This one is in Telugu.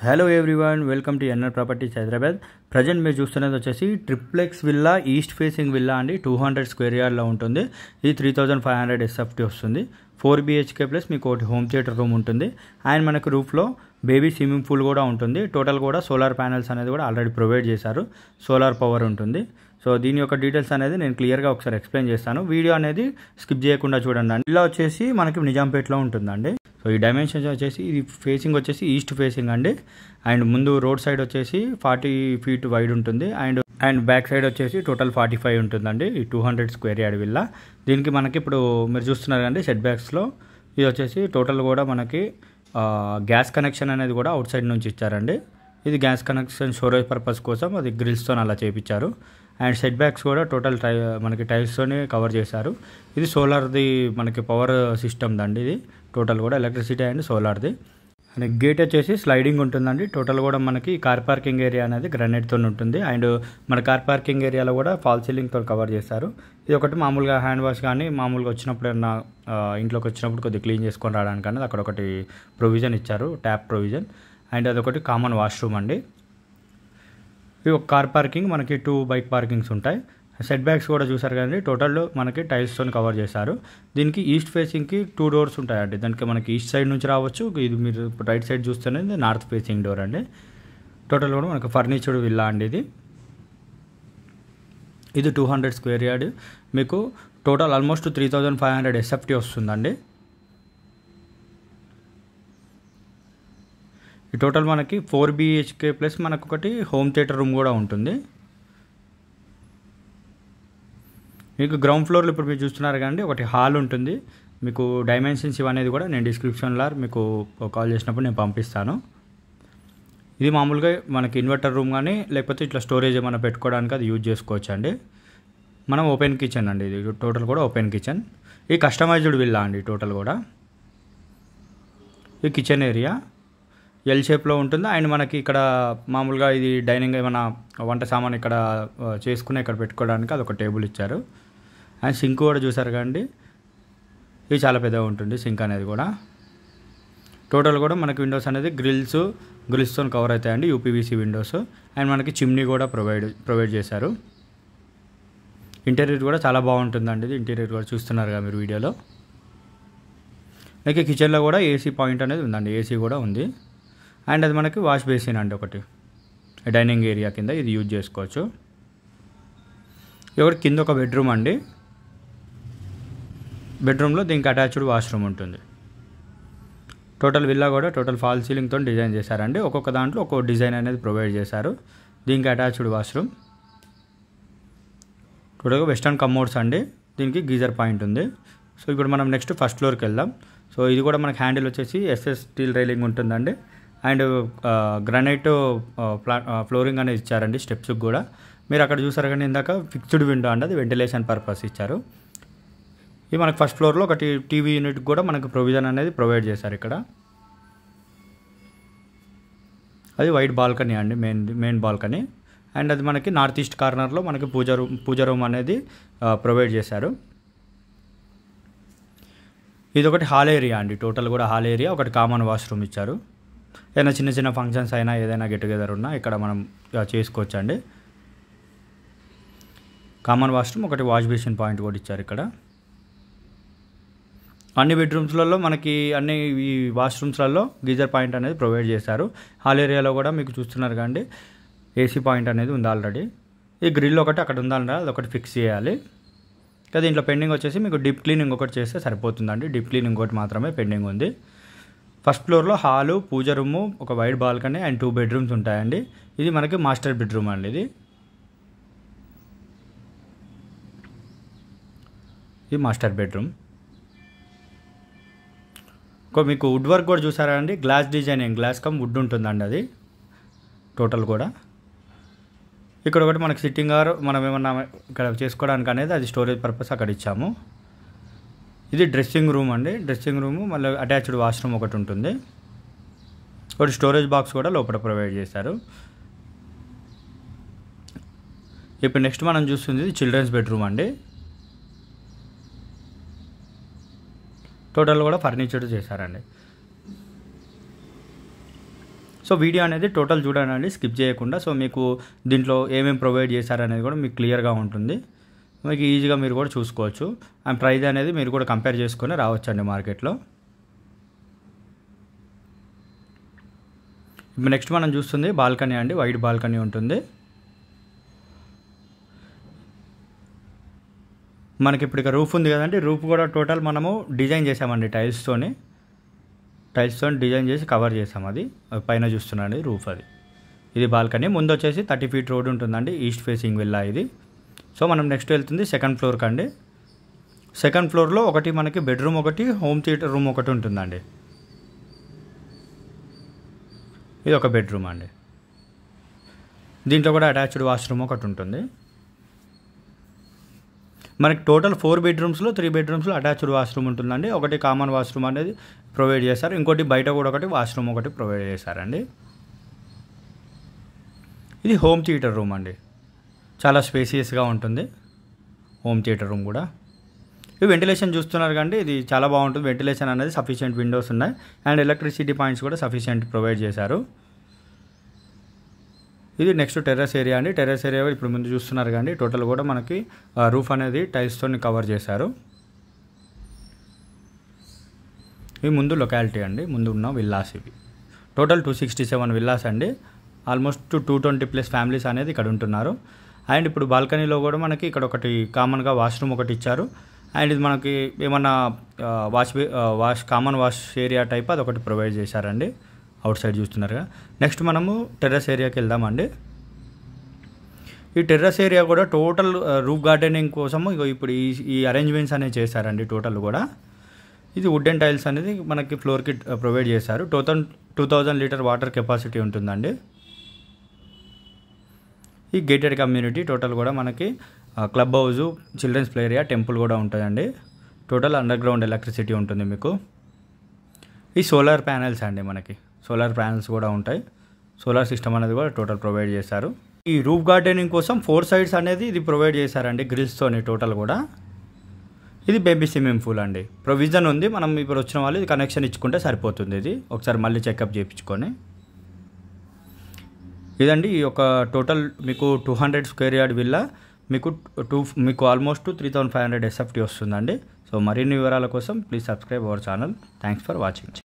hello everyone welcome to NR properties Hyderabad present మీరు చూస్తున్నది వచ్చేసి triplex villa east facing villa అండి టూ హండ్రెడ్ స్క్వేర్ యార్డ్లో ఉంటుంది ఇది three thousand five hundred SFT వస్తుంది ఫోర్ బీహెచ్కే ప్లస్ మీకు ఒకటి హోమ్ థియేటర్ రూమ్ ఉంటుంది అండ్ మనకు రూఫ్లో బేబీ స్విమ్మింగ్ పూల్ కూడా ఉంటుంది టోటల్ కూడా సోలార్ ప్యానల్స్ అనేది కూడా ఆల్రెడీ ప్రొవైడ్ చేశారు సోలార్ పవర్ ఉంటుంది సో దీని యొక్క డీటెయిల్స్ అనేది నేను క్లియర్గా ఒకసారి ఎక్స్ప్లెయిన్ చేస్తాను వీడియో అనేది స్కిప్ చేయకుండా చూడండి అండి ఇలా వచ్చేసి మనకి నిజాంపేటలో ఉంటుందండి సో ఈ డైమెన్షన్స్ వచ్చేసి ఇది ఫేసింగ్ వచ్చేసి ఈస్ట్ ఫేసింగ్ అండి అండ్ ముందు రోడ్ సైడ్ వచ్చేసి ఫార్టీ ఫీట్ వైడ్ ఉంటుంది అండ్ అండ్ బ్యాక్ సైడ్ వచ్చేసి టోటల్ ఫార్టీ ఫైవ్ ఉంటుందండి ఈ two hundred square yard villa దీనికి మనకి ఇప్పుడు మీరు చూస్తున్నారు కండి సెట్ బ్యాక్స్లో ఇది వచ్చేసి టోటల్ కూడా మనకి గ్యాస్ కనెక్షన్ అనేది కూడా అవుట్ సైడ్ నుంచి ఇచ్చారండి ఇది గ్యాస్ కనెక్షన్ స్టోరేజ్ పర్పస్ కోసం అది గ్రిల్స్తో అలా చేయించారు అండ్ సెట్ బ్యాక్స్ కూడా టోటల్ టై మనకి టైల్స్తోనే కవర్ చేశారు ఇది సోలార్ది మనకి పవర్ సిస్టమ్ దండి ఇది టోటల్ కూడా ఎలక్ట్రిసిటీ అండ్ సోలార్ది అండ్ గేట్ వచ్చేసి స్లైడింగ్ ఉంటుందండి టోటల్ కూడా మనకి కార్ పార్కింగ్ ఏరియా అనేది గ్రనైట్తో ఉంటుంది అండ్ మన కార్ పార్కింగ్ ఏరియాలో కూడా ఫాల్ సీలింగ్తో కవర్ చేశారు ఇది ఒకటి మామూలుగా హ్యాండ్ వాష్ కానీ మామూలుగా వచ్చినప్పుడు ఏమన్నా ఇంట్లోకి వచ్చినప్పుడు కొద్దిగా క్లీన్ చేసుకొని రావడానికి అనేది అక్కడ ఒకటి ప్రొవిజన్ ఇచ్చారు ట్యాప్ ప్రొవిజన్ అండ్ అదొకటి కామన్ వాష్రూమ్ అండి ఇది ఒక కార్ పార్కింగ్ మనకి టూ బైక్ పార్కింగ్స్ ఉంటాయి సెట్ బ్యాక్స్ కూడా చూసారు కదండి టోటల్ మనకి టైల్స్తో కవర్ చేశారు దీనికి ఈస్ట్ ఫేసింగ్కి టూ డోర్స్ ఉంటాయండి దానికి మనకి ఈస్ట్ సైడ్ నుంచి రావచ్చు ఇది మీరు రైట్ సైడ్ చూస్తేనే నార్త్ ఫేసింగ్ డోర్ అండి టోటల్ కూడా మనకి ఫర్నిచర్డ్ విల్లా అండి ఇది ఇది టూ హండ్రెడ్ స్క్వేర్ యార్డ్ మీకు total almost three thousand five hundred SFT వస్తుందండి ఈ టోటల్ మనకి ఫోర్ బీహెచ్కే ప్లస్ మనకు ఒకటి హోమ్ థియేటర్ రూమ్ కూడా ఉంటుంది మీకు గ్రౌండ్ ఫ్లోర్లో ఇప్పుడు మీరు చూస్తున్నారు కానీ ఒకటి హాల్ ఉంటుంది మీకు డైమెన్షన్స్ ఇవనేది కూడా నేను డిస్క్రిప్షన్లో మీకు కాల్ చేసినప్పుడు నేను పంపిస్తాను ఇది మామూలుగా మనకి ఇన్వర్టర్ రూమ్ కానీ లేకపోతే ఇట్లా స్టోరేజ్ ఏమైనా పెట్టుకోవడానికి అది యూజ్ చేసుకోవచ్చు అండి మనం ఓపెన్ కిచెన్ అండి ఇది టోటల్ కూడా ఓపెన్ కిచెన్ ఈ కస్టమైజ్డ్ విల్లా అండి టోటల్ కూడా ఈ కిచెన్ ఏరియా ఎల్ షేప్లో ఉంటుంది అండ్ మనకి ఇక్కడ మామూలుగా ఇది డైనింగ్ ఏమైనా వంట సామాన్ ఇక్కడ చేసుకుని ఇక్కడ పెట్టుకోవడానికి అది ఒక టేబుల్ ఇచ్చారు అండ్ సింక్ కూడా చూసారు కండి ఇది చాలా పెద్దగా ఉంటుంది సింక్ అనేది కూడా టోటల్ కూడా మనకి విండోస్ అనేది గ్రిల్స్ గ్రిల్స్తో కవర్ అవుతాయండి యూపీవీసీ విండోస్ అండ్ మనకి చిమ్నీ కూడా ప్రొవైడ్ ప్రొవైడ్ చేశారు ఇంటీరియర్ కూడా చాలా బాగుంటుందండి ఇది ఇంటీరియర్ కూడా చూస్తున్నారుగా మీరు వీడియోలో అలాగే కిచెన్లో కూడా ఏసీ పాయింట్ అనేది ఉందండి ఏసీ కూడా ఉంది అండ్ అది మనకి వాష్ బేసిన్ అండి ఒకటి డైనింగ్ ఏరియా కింద ఇది యూజ్ చేసుకోవచ్చు ఒకటి కింద ఒక బెడ్రూమ్ అండి బెడ్రూమ్లో దీనికి అటాచ్డ్ వాష్రూమ్ ఉంటుంది టోటల్ విల్లా కూడా టోటల్ ఫాల్ సీలింగ్తో డిజైన్ చేశారండి ఒక్కొక్క దాంట్లో ఒక్కొక్క డిజైన్ అనేది ప్రొవైడ్ చేశారు దీనికి అటాచ్డ్ వాష్రూమ్ టోటల్గా వెస్టర్న్ కమోడ్స్ అండి దీనికి గీజర్ పాయింట్ ఉంది సో ఇప్పుడు మనం నెక్స్ట్ ఫస్ట్ ఫ్లోర్కి వెళ్దాం సో ఇది కూడా మనకి హ్యాండిల్ వచ్చేసి ఎస్ఎస్ స్టీల్ రైలింగ్ ఉంటుందండి అండ్ గ్రనైట్ ఫ్లా ఫ్లోరింగ్ అనేది ఇచ్చారండి స్టెప్స్కి కూడా మీరు అక్కడ చూసారు కానీ ఇందాక ఫిక్స్డ్ విండో అండి అది వెంటిలేషన్ పర్పస్ ఇచ్చారు ఇది మనకి ఫస్ట్ ఫ్లోర్లో ఒకటి టీవీ యూనిట్ కూడా మనకు ప్రొవిజన్ అనేది ప్రొవైడ్ చేశారు ఇక్కడ అది వైట్ బాల్కనీ అండి మెయిన్ మెయిన్ బాల్కనీ అండ్ అది మనకి నార్త్ ఈస్ట్ కార్నర్లో మనకి పూజ రూమ్ పూజ రూమ్ అనేది ప్రొవైడ్ చేశారు ఇది ఒకటి హాల్ ఏరియా అండి టోటల్ కూడా హాల్ ఏరియా ఒకటి కామన్ వాష్రూమ్ ఇచ్చారు ఏదైనా చిన్న చిన్న ఫంక్షన్స్ అయినా ఏదైనా గెట్ టుగెదర్ ఉన్నా ఇక్కడ మనం చేసుకోవచ్చు అండి కామన్ వాష్రూమ్ ఒకటి వాష్ బేసిన్ పాయింట్ కూడా ఇచ్చారు ఇక్కడ అన్ని బెడ్రూమ్స్లలో మనకి అన్ని ఈ వాష్రూమ్స్లలో గీజర్ పాయింట్ అనేది ప్రొవైడ్ చేశారు హాల్ ఏరియాలో కూడా మీకు చూస్తున్నారు కండి ఏసీ పాయింట్ అనేది ఉంది ఆల్రెడీ ఈ గ్రిల్ ఒకటి అక్కడ ఉందండి అది ఒకటి ఫిక్స్ చేయాలి కదా దీంట్లో పెండింగ్ వచ్చేసి మీకు డీప్ క్లీనింగ్ ఒకటి చేస్తే సరిపోతుందండి డీప్ క్లీనింగ్ ఒకటి మాత్రమే పెండింగ్ ఉంది ఫస్ట్ ఫ్లోర్లో హాలు పూజ రూము ఒక wide balcony and two bedrooms ఉంటాయండి ఇది మనకి మాస్టర్ బెడ్రూమ్ అండి ఇది ఇది మాస్టర్ బెడ్రూమ్ మీకు వుడ్ వర్క్ కూడా చూసారా అండి glass designing glass cum wood ఉంటుందండి అది టోటల్ కూడా ఇక్కడ ఒకటి మనకి సిట్టింగ్ ఆర్ మనం ఏమన్నా ఇక్కడ చేసుకోవడానికి అనేది అది స్టోరేజ్ పర్పస్ అక్కడ ఇచ్చాము ఇది డ్రెస్సింగ్ రూమ్ అండి డ్రెస్సింగ్ రూము మళ్ళీ అటాచ్డ్ వాష్రూమ్ ఒకటి ఉంటుంది ఒకటి స్టోరేజ్ బాక్స్ కూడా లోపల ప్రొవైడ్ చేశారు ఇప్పుడు నెక్స్ట్ మనం చూస్తుంది చిల్డ్రన్స్ బెడ్రూమ్ అండి టోటల్ కూడా ఫర్నిచర్ చేశారండి సో వీడియో అనేది టోటల్ చూడండి స్కిప్ చేయకుండా సో మీకు దీంట్లో ఏమేమి ప్రొవైడ్ చేశారనేది కూడా మీకు క్లియర్గా ఉంటుంది మీకు ఈజీగా మీరు కూడా చూసుకోవచ్చు అండ్ ప్రైస్ అనేది మీరు కూడా కంపేర్ చేసుకొని రావచ్చండి మార్కెట్లో ఇప్పుడు నెక్స్ట్ మనం చూస్తుంది బాల్కనీ అండి వైట్ బాల్కనీ ఉంటుంది మనకి ఇప్పుడు ఇక రూఫ్ ఉంది కదండి రూఫ్ కూడా టోటల్ మనము డిజైన్ చేసామండి టైల్స్తోని టైల్స్తో డిజైన్ చేసి కవర్ చేసాం అది పైన చూస్తున్నాండి రూఫ్ అది ఇది బాల్కనీ ముందు వచ్చేసి థర్టీ ఫీట్ రోడ్ ఉంటుందండి ఈస్ట్ ఫేసింగ్ విల్లా ఇది సో మనం నెక్స్ట్ వెళ్తుంది సెకండ్ ఫ్లోర్కి అండి సెకండ్ ఫ్లోర్లో ఒకటి మనకి బెడ్రూమ్ ఒకటి హోమ్ థియేటర్ రూమ్ ఒకటి ఉంటుందండి ఇది ఒక బెడ్రూమ్ అండి దీంట్లో కూడా అటాచ్డ్ వాష్రూమ్ ఒకటి ఉంటుంది మనకి టోటల్ ఫోర్ బెడ్రూమ్స్లో త్రీ బెడ్రూమ్స్లో అటాచ్డ్ వాష్రూమ్ ఉంటుందండి ఒకటి కామన్ వాష్రూమ్ అనేది ప్రొవైడ్ చేస్తారు ఇంకోటి బయట కూడా ఒకటి వాష్రూమ్ ఒకటి ప్రొవైడ్ చేశారండి ఇది హోమ్ థియేటర్ రూమ్ అండి చాలా స్పేసియస్గా ఉంటుంది హోమ్ థియేటర్ రూమ్ కూడా ఇది వెంటిలేషన్ చూస్తున్నారు కండి ఇది చాలా బాగుంటుంది వెంటిలేషన్ అనేది సఫిషియెంట్ విండోస్ ఉన్నాయి అండ్ ఎలక్ట్రిసిటీ పాయింట్స్ కూడా సఫిషియెంట్ ప్రొవైడ్ చేశారు ఇది నెక్స్ట్ టెర్రస్ ఏరియా అండి టెర్రస్ ఏరియా ఇప్పుడు ముందు చూస్తున్నారు కానీ టోటల్ కూడా మనకి రూఫ్ అనేది టైల్స్తో కవర్ చేశారు ఇవి ముందు లొకాలిటీ అండి ముందు ఉన్న విల్లాస్ ఇవి total two sixty seven villas అండి almost two twenty plus families అనేది ఇక్కడ ఉంటున్నారు అండ్ ఇప్పుడు బాల్కనీలో కూడా మనకి ఇక్కడ ఒకటి కామన్గా వాష్రూమ్ ఒకటి ఇచ్చారు అండ్ ఇది మనకి ఏమన్నా wash wash common wash area type అది ఒకటి ప్రొవైడ్ చేశారండి అవుట్ సైడ్ చూస్తున్నారుగా నెక్స్ట్ మనము టెర్రస్ ఏరియాకి వెళ్దామండి ఈ టెర్రస్ ఏరియా కూడా టోటల్ రూఫ్ గార్డెనింగ్ కోసము ఇగో ఇప్పుడు ఈ ఈ అరేంజ్మెంట్స్ అనేవి చేశారండి టోటల్ కూడా ఇది వుడెన్ టైల్స్ అనేది మనకి ఫ్లోర్కి ప్రొవైడ్ చేశారు two thousand two thousand litre water capacity ఉంటుందండి ఈ గేటెడ్ కమ్యూనిటీ టోటల్ కూడా మనకి club house children's play area temple కూడా ఉంటుందండి టోటల్ అండర్ గ్రౌండ్ ఎలక్ట్రిసిటీ ఉంటుంది మీకు ఈ సోలార్ ప్యానెల్స్ అండి మనకి సోలార్ ప్యానెల్స్ కూడా ఉంటాయి సోలార్ సిస్టమ్ అనేది కూడా టోటల్ ప్రొవైడ్ చేశారు ఈ రూఫ్ గార్డెనింగ్ కోసం ఫోర్ సైడ్స్ అనేది ఇది ప్రొవైడ్ చేశారండి గ్రిల్స్తోని టోటల్ కూడా ఇది బేబీ స్విమ్మింగ్ పూల్ అండి ప్రొవిజన్ ఉంది మనం ఇప్పుడు వచ్చిన వాళ్ళు ఇది కనెక్షన్ ఇచ్చుకుంటే సరిపోతుంది ఇది ఒకసారి మళ్ళీ చెకప్ చేయించుకొని ఇదండి ఈ యొక్క టోటల్ మీకు two hundred square yard villa మీకు టూ మీకు almost three thousand five hundred SFT వస్తుందండి సో మరిన్ని వివరాల కోసం please subscribe our channel thanks for watching